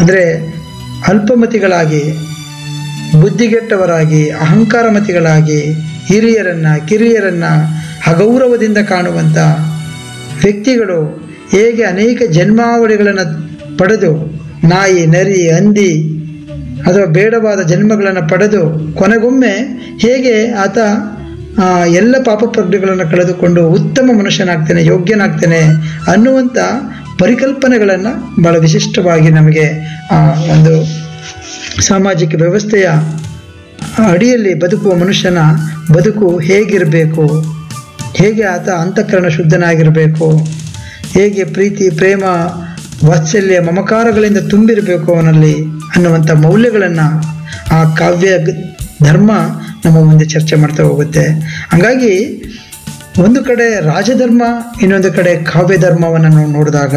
ಅಂದರೆ ಅಲ್ಪಮತಿಗಳಾಗಿ ಬುದ್ಧಿಗೆಟ್ಟವರಾಗಿ ಅಹಂಕಾರಮತಿಗಳಾಗಿ ಹಿರಿಯರನ್ನ ಕಿರಿಯರನ್ನ ಅಗೌರವದಿಂದ ಕಾಣುವಂಥ ವ್ಯಕ್ತಿಗಳು ಹೇಗೆ ಅನೇಕ ಜನ್ಮಾವಳಿಗಳನ್ನು ಪಡೆದು ನಾಯಿ ನರಿ ಹಂದಿ ಅಥವಾ ಬೇಡವಾದ ಜನ್ಮಗಳನ್ನು ಪಡೆದು ಕೊನೆಗೊಮ್ಮೆ ಹೇಗೆ ಆತ ಆ, ಎಲ್ಲ ಪಾಪ ಪ್ರಜ್ಞೆಗಳನ್ನು ಕಳೆದುಕೊಂಡು ಉತ್ತಮ ಮನುಷ್ಯನಾಗ್ತೇನೆ ಯೋಗ್ಯನಾಗ್ತೇನೆ ಅನ್ನುವಂಥ ಪರಿಕಲ್ಪನೆಗಳನ್ನು ಬಹಳ ವಿಶಿಷ್ಟವಾಗಿ ನಮಗೆ ಆ ಒಂದು ಸಾಮಾಜಿಕ ವ್ಯವಸ್ಥೆಯ ಅಡಿಯಲ್ಲಿ ಬದುಕುವ ಮನುಷ್ಯನ ಬದುಕು ಹೇಗಿರಬೇಕು ಹೇಗೆ ಆತ ಅಂತಃಕರಣ ಶುದ್ಧನಾಗಿರಬೇಕು ಹೇಗೆ ಪ್ರೀತಿ ಪ್ರೇಮ ವಾತ್ಸಲ್ಯ ಮಮಕಾರಗಳಿಂದ ತುಂಬಿರಬೇಕು ಅವನಲ್ಲಿ ಅನ್ನುವಂಥ ಮೌಲ್ಯಗಳನ್ನು ಆ ಕಾವ್ಯ ಗ- ಧರ್ಮ ನಮ್ಮ ಮುಂದೆ ಚರ್ಚೆ ಮಾಡ್ತಾ ಹೋಗುತ್ತೆ ಹಾಗಾಗಿ ಒಂದು ಕಡೆ ರಾಜಧರ್ಮ ಇನ್ನೊಂದು ಕಡೆ ಕಾವ್ಯ ಧರ್ಮವನ್ನು ನಾವು ನೋಡಿದಾಗ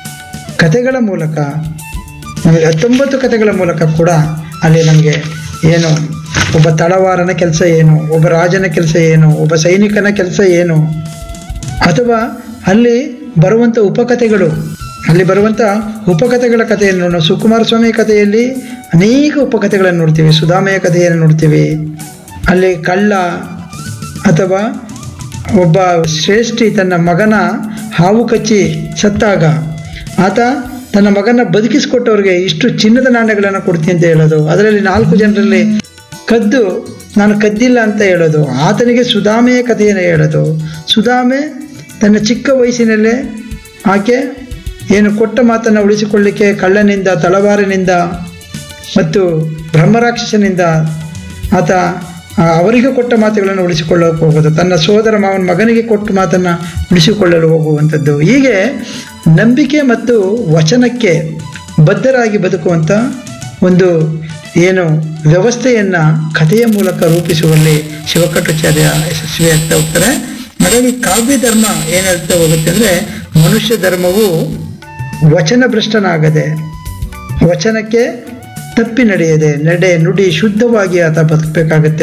ಕಥೆಗಳ ಮೂಲಕ ನಮಗೆ ಹತ್ತೊಂಬತ್ತು ಕಥೆಗಳ ಮೂಲಕ ಕೂಡ ಅಲ್ಲಿ ನಮಗೆ ಏನು ಒಬ್ಬ ತಳವಾರನ ಕೆಲಸ ಏನು ಒಬ್ಬ ರಾಜನ ಕೆಲಸ ಏನು ಒಬ್ಬ ಸೈನಿಕನ ಕೆಲಸ ಏನು ಅಥವಾ ಅಲ್ಲಿ ಬರುವಂಥ ಉಪಕಥೆಗಳು ಅಲ್ಲಿ ಬರುವಂಥ ಉಪಕಥೆಗಳ ಕಥೆಯನ್ನು ನಾವು ಸುಕುಮಾರ ಸ್ವಾಮಿ ಕಥೆಯಲ್ಲಿ ಅನೇಕ ಉಪಕಥೆಗಳನ್ನು ನೋಡ್ತೀವಿ ಸುಧಾಮೆಯ ಕಥೆಯನ್ನು ನೋಡ್ತೀವಿ ಅಲ್ಲಿ ಕಳ್ಳ ಅಥವಾ ಒಬ್ಬ ಶ್ರೇಷ್ಠಿ ತನ್ನ ಮಗನ ಹಾವು ಕಚ್ಚಿ ಸತ್ತಾಗ ಆತ ತನ್ನ ಮಗನ ಬದುಕಿಸಿಕೊಟ್ಟವ್ರಿಗೆ ಇಷ್ಟು ಚಿನ್ನದ ನಾಣ್ಯಗಳನ್ನು ಕೊಡ್ತೀನಿ ಅಂತ ಹೇಳೋದು ಅದರಲ್ಲಿ ನಾಲ್ಕು ಜನರಲ್ಲಿ ಕದ್ದು ನಾನು ಕದ್ದಿಲ್ಲ ಅಂತ ಹೇಳೋದು ಆತನಿಗೆ ಸುಧಾಮೆಯ ಕಥೆಯನ್ನು ಹೇಳೋದು ಸುಧಾಮೆ ತನ್ನ ಚಿಕ್ಕ ವಯಸ್ಸಿನಲ್ಲೇ ಆಕೆ ಏನು ಕೊಟ್ಟ ಮಾತನ್ನು ಉಳಿಸಿಕೊಳ್ಳಿಕ್ಕೆ ಕಳ್ಳನಿಂದ ತಳವಾರಿನಿಂದ ಮತ್ತು ಬ್ರಹ್ಮರಾಕ್ಷಸನಿಂದ ಆತ ಆ, ಅವರಿಗೆ ಕೊಟ್ಟ ಮಾತುಗಳನ್ನು ಉಳಿಸಿಕೊಳ್ಳೋಕೆ ಹೋಗೋದು ತನ್ನ ಸೋದರ ಮಾವನ ಮಗನಿಗೆ ಕೊಟ್ಟ ಮಾತನ್ನು ಉಳಿಸಿಕೊಳ್ಳಲು ಹೋಗುವಂಥದ್ದು ಹೀಗೆ ನಂಬಿಕೆ ಮತ್ತು ವಚನಕ್ಕೆ ಬದ್ಧರಾಗಿ ಬದುಕುವಂಥ ಒಂದು ಏನು ವ್ಯವಸ್ಥೆಯನ್ನು ಕಥೆಯ ಮೂಲಕ ರೂಪಿಸುವಲ್ಲಿ ಶಿವಕಟಾಚಾರ್ಯ ಯಶಸ್ವಿಯಾಗ್ತಾ ಹೋಗ್ತಾರೆ ಹಾಗಾಗಿ ಕಾವ್ಯ ಧರ್ಮ ಏನು ಹೇಳ್ತಾ ಹೋಗುತ್ತೆ ಅಂದರೆ ಮನುಷ್ಯ ಧರ್ಮವು ವಚನ ಭ್ರಷ್ಟನಾಗದೆ ವಚನಕ್ಕೆ ತಪ್ಪಿ ನಡೆಯದೆ ನಡೆ ನುಡಿ ಶುದ್ಧವಾಗಿ ಆತ ಬದುಕಬೇಕಾಗತ್ತೆ